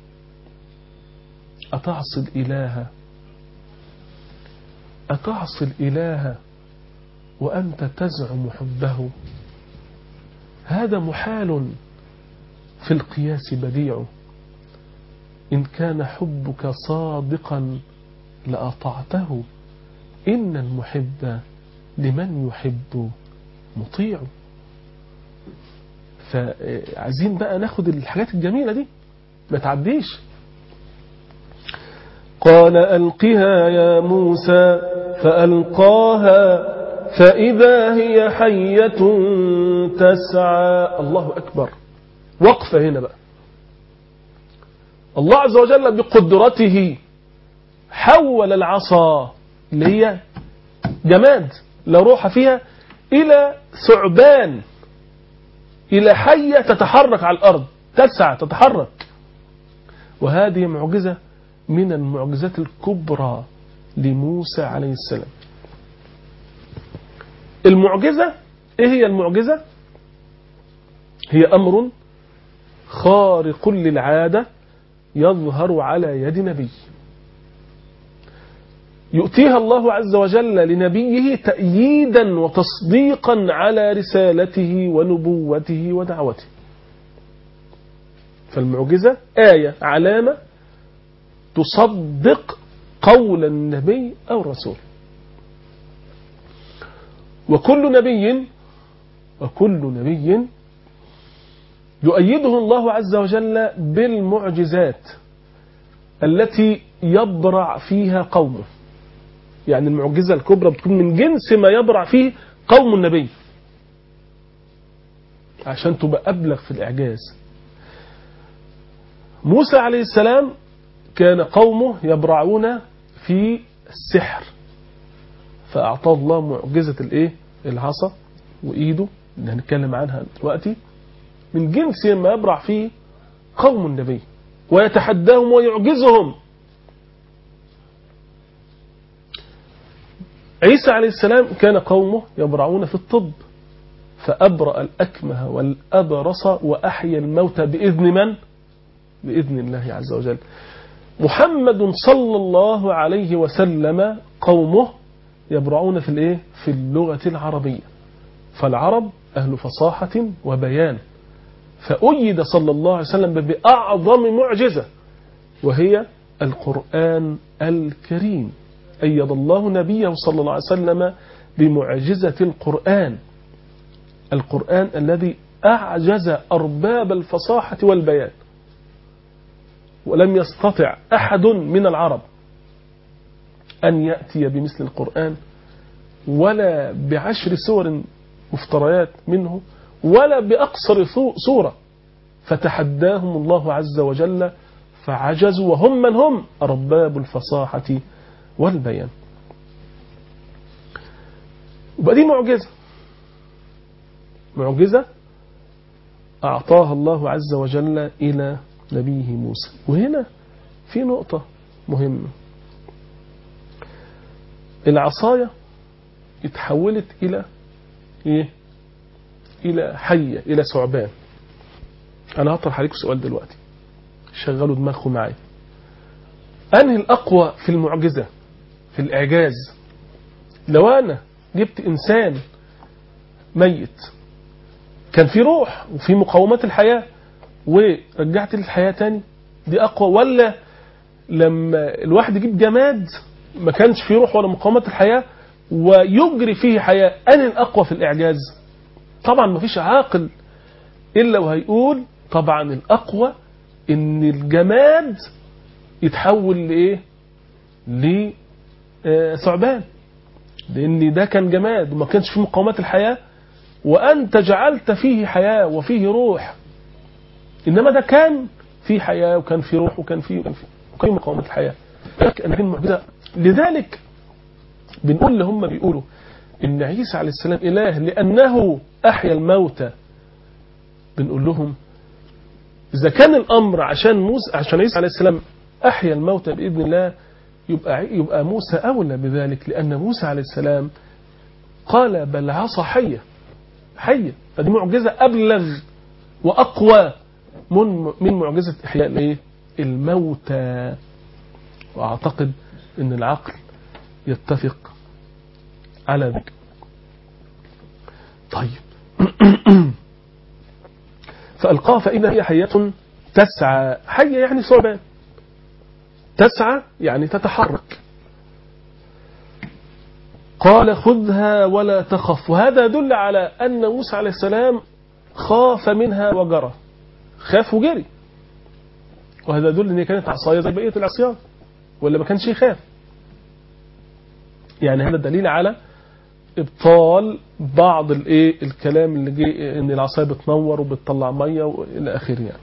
أتعصي الإله أتعصي الإله وأنت تزعم حبه هذا محال في القياس بديع إن كان حبك صادقا لأطعته إن المحب لمن يحب مطيع فعايزين بقى ناخد الحاجات الجميلة دي ما تعديش قال ألقها يا موسى فألقاها فإذا هي حية تسعى الله أكبر وقفة هنا بقى الله عز وجل بقدرته حول العصا اللي هي جماد لا روح فيها إلى ثعبان إلى حية تتحرك على الأرض تسعى تتحرك وهذه معجزة من المعجزات الكبرى لموسى عليه السلام المعجزة ايه هي المعجزة هي امر خارق للعادة يظهر على يد نبي يؤتيها الله عز وجل لنبيه تأييدا وتصديقا على رسالته ونبوته ودعوته فالمعجزة آية علامة تصدق قول النبي أو الرسول وكل نبي وكل نبي يؤيده الله عز وجل بالمعجزات التي يبرع فيها قومه يعني المعجزة الكبرى بتكون من جنس ما يبرع فيه قوم النبي عشان تبقى أبلغ في الإعجاز موسى عليه السلام كان قومه يبرعون في السحر فأعطاه الله معجزة الإيه العصا وإيده اللي هنتكلم عنها دلوقتي من جنس ما يبرع فيه قوم النبي ويتحداهم ويعجزهم عيسى عليه السلام كان قومه يبرعون في الطب فأبرأ الأكمه والأبرص وأحيا الموتى بإذن من؟ بإذن الله عز وجل محمد صلى الله عليه وسلم قومه يبرعون في الايه في اللغة العربية فالعرب أهل فصاحة وبيان فأيد صلى الله عليه وسلم بأعظم معجزة وهي القرآن الكريم أيد الله نبيه صلى الله عليه وسلم بمعجزة القرآن القرآن الذي أعجز أرباب الفصاحة والبيان ولم يستطع أحد من العرب أن يأتي بمثل القرآن ولا بعشر سور مفتريات منه ولا بأقصر سورة فتحداهم الله عز وجل فعجزوا وهم من هم أرباب الفصاحة والبيان وبقى دي معجزة معجزة أعطاها الله عز وجل إلى نبيه موسى وهنا في نقطة مهمة العصاية اتحولت إلى إيه؟ إلى حية إلى ثعبان أنا هطرح عليكم سؤال دلوقتي شغلوا دماغكم معايا أنهي الأقوى في المعجزة في الإعجاز لو أنا جبت إنسان ميت كان في روح وفي مقومات الحياة ورجعت للحياة تاني دي أقوى ولا لما الواحد يجيب جماد ما كانش فيه روح ولا مقومات الحياة ويجري فيه حياة أنا الأقوى في الإعجاز طبعا ما فيش عاقل إلا وهيقول طبعا الأقوى إن الجماد يتحول لإيه لثعبان لأن ده كان جماد وما كانش فيه مقومات الحياة وأنت جعلت فيه حياة وفيه روح إنما ده كان فيه حياة وكان فيه روح وكان فيه وكان فيه, وكان فيه مقومات الحياة أنا كان معجزة لذلك بنقول اللي هم بيقولوا إن عيسى عليه السلام إله لأنه أحيا الموتى بنقول لهم إذا كان الأمر عشان موسى عشان عيسى عليه السلام أحيا الموتى بإذن الله يبقى يبقى موسى أولى بذلك لأن موسى عليه السلام قال بل عصا حية حية فدي معجزة أبلغ وأقوى من من معجزة إحياء الإيه؟ الموتى وأعتقد أن العقل يتفق على ذلك طيب فألقاه فإذا هي حية تسعى حية يعني ثعبان تسعى يعني تتحرك قال خذها ولا تخف وهذا يدل على أن موسى عليه السلام خاف منها وجرى خاف وجري وهذا يدل أن هي كانت عصاية زي بقية العصيان ولا ما كانش يخاف يعني هذا دليل على ابطال بعض الايه الكلام اللي جه ان العصايه بتنور وبتطلع ميه والى اخره يعني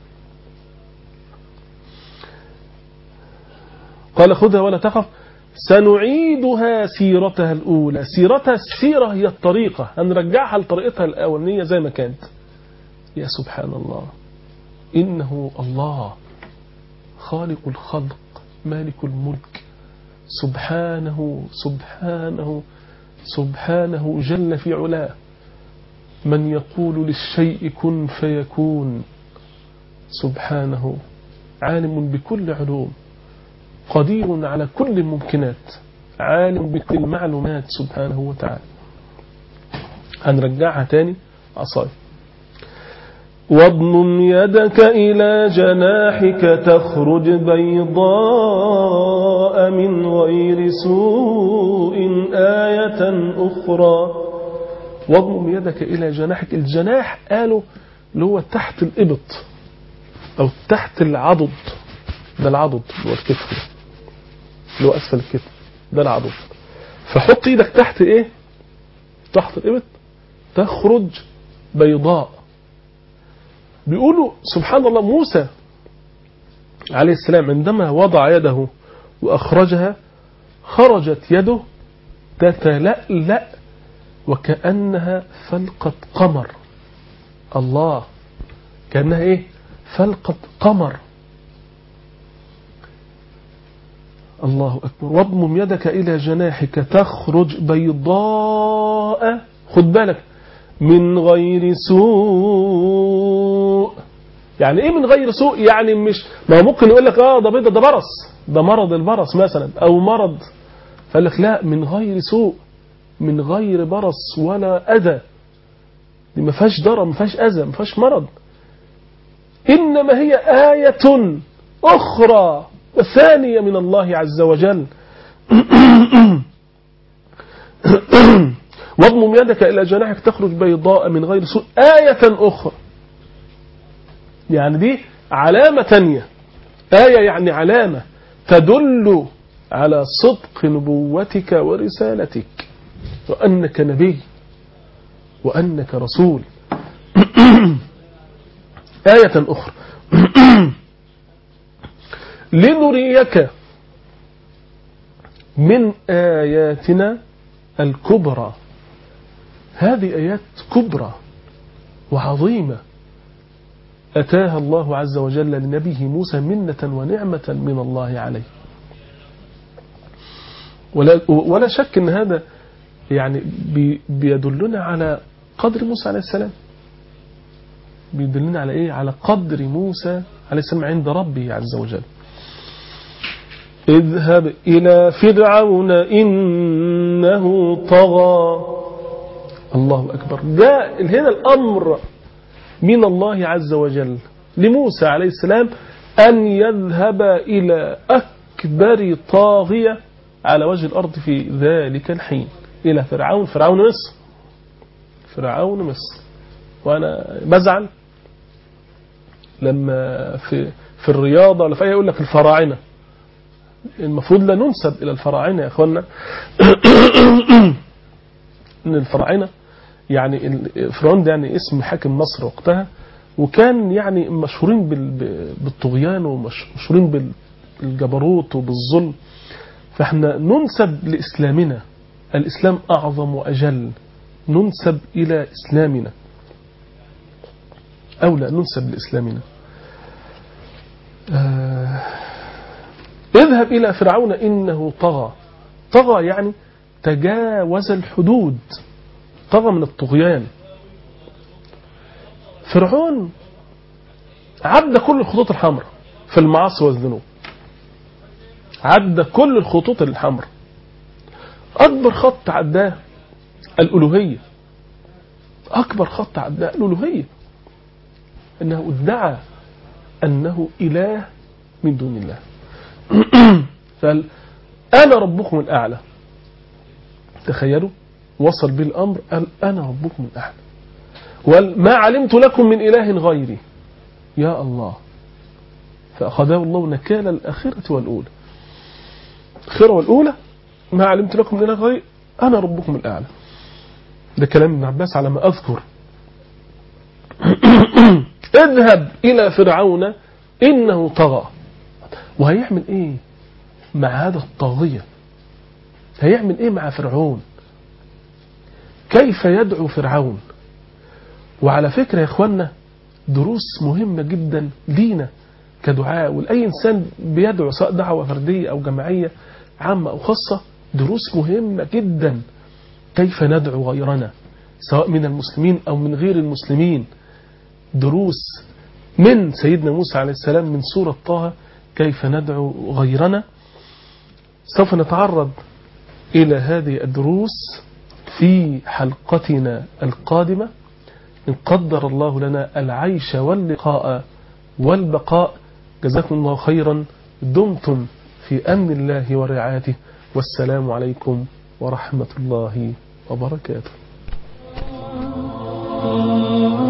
قال خذها ولا تخف سنعيدها سيرتها الأولى سيرتها السيرة هي الطريقة هنرجعها لطريقتها الأولانية زي ما كانت يا سبحان الله إنه الله خالق الخلق مالك الملك سبحانه سبحانه سبحانه جل في علاه من يقول للشيء كن فيكون سبحانه عالم بكل علوم قدير على كل الممكنات عالم بكل المعلومات سبحانه وتعالى هنرجعها تاني عصاي واضمم يدك إلى جناحك تخرج بيضاء من غير سوء آية أخرى واضمم يدك إلى جناحك الجناح قالوا اللي هو تحت الإبط أو تحت العضد ده العضد اللي هو الكتف اللي هو أسفل الكتف ده العضد فحط ايدك تحت ايه تحت الابط تخرج بيضاء بيقولوا سبحان الله موسى عليه السلام عندما وضع يده وأخرجها خرجت يده تتلألأ وكأنها فلقة قمر الله كأنها ايه فلقة قمر الله أكبر واضمم يدك إلى جناحك تخرج بيضاء خد بالك من غير سوء يعني ايه من غير سوء يعني مش ما هو ممكن يقول لك اه ده بيضة ده برص ده مرض البرص مثلا او مرض فقال لك لا من غير سوء من غير برص ولا اذى دي ما فيهاش ضرر ما فيهاش اذى ما فيهاش مرض انما هي آية اخرى ثانية من الله عز وجل واضمم يدك إلى جناحك تخرج بيضاء من غير سوء آية أخرى يعني دي علامة تانية آية يعني علامة تدل على صدق نبوتك ورسالتك وأنك نبي وأنك رسول آية أخرى لنريك من آياتنا الكبرى هذه آيات كبرى وعظيمة أتاها الله عز وجل لنبيه موسى منة ونعمة من الله عليه ولا, ولا شك أن هذا يعني بي بيدلنا على قدر موسى عليه السلام بيدلنا على إيه على قدر موسى عليه السلام عند ربه عز وجل اذهب إلى فرعون إنه طغى الله أكبر جاء هنا الأمر من الله عز وجل لموسى عليه السلام أن يذهب إلى أكبر طاغية على وجه الأرض في ذلك الحين إلى فرعون فرعون مصر فرعون مصر وأنا بزعل لما في في الرياضة ولا في أي يقول لك الفراعنة المفروض لا ننسب إلى الفراعنة يا أخوانا إن الفراعنة يعني فرعون ده يعني اسم حاكم مصر وقتها وكان يعني مشهورين بالطغيان ومشهورين بالجبروت وبالظلم فاحنا ننسب لإسلامنا الإسلام أعظم وأجل ننسب إلى إسلامنا أو لا ننسب لإسلامنا آه اذهب إلى فرعون إنه طغى طغى يعني تجاوز الحدود طغى من الطغيان فرعون عدى كل الخطوط الحمراء في المعاصي والذنوب عدى كل الخطوط الحمراء أكبر خط عداه الألوهية أكبر خط عداه الألوهية أنه ادعى أنه إله من دون الله قال أنا ربكم الأعلى تخيلوا وصل به الأمر قال أنا ربكم الأعلى وقال ما علمت لكم من إله غيري يا الله فأخذه الله نكال الآخرة والأولى الآخرة والأولى ما علمت لكم من إله غيري أنا ربكم الأعلى ده كلام ابن عباس على ما أذكر اذهب إلى فرعون إنه طغى وهيعمل إيه مع هذا الطاغية هيعمل إيه مع فرعون كيف يدعو فرعون وعلى فكرة يا إخوانا دروس مهمة جدا لينا كدعاء ولأي إنسان بيدعو سواء دعوة فردية أو جماعية عامة أو خاصة دروس مهمة جدا كيف ندعو غيرنا سواء من المسلمين أو من غير المسلمين دروس من سيدنا موسى عليه السلام من سورة طه كيف ندعو غيرنا سوف نتعرض إلى هذه الدروس في حلقتنا القادمة إن قدر الله لنا العيش واللقاء والبقاء جزاكم الله خيرا دمتم في أمن الله ورعايته والسلام عليكم ورحمة الله وبركاته